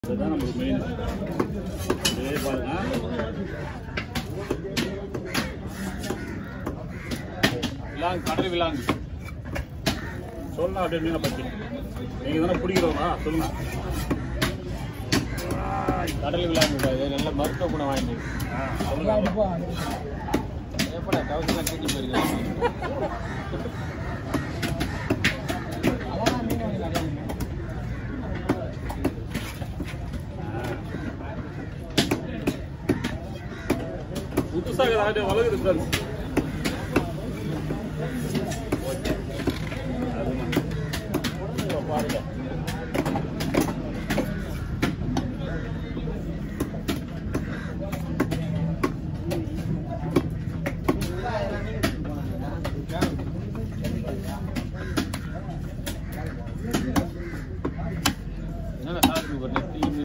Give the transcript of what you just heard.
இதுதான் நமக்கு மெயின் இதே பாருங்க விலாங்கு கடல் விலாங்கு சொல்லலாம் அப்படியே மீனை பற்றி நீங்கள் தானே பிடிக்கிறவங்களா சொல்லுங்க கடல் விழாங்க இது நல்ல மருத்துவ குணம் வாங்கி ஆ, சொல்லுங்க எப்படா தவசம் தூக்கி போயிருக்கேன் புதுசாக அப்படியே வளருது ஃப்ரெண்ட்ஸ்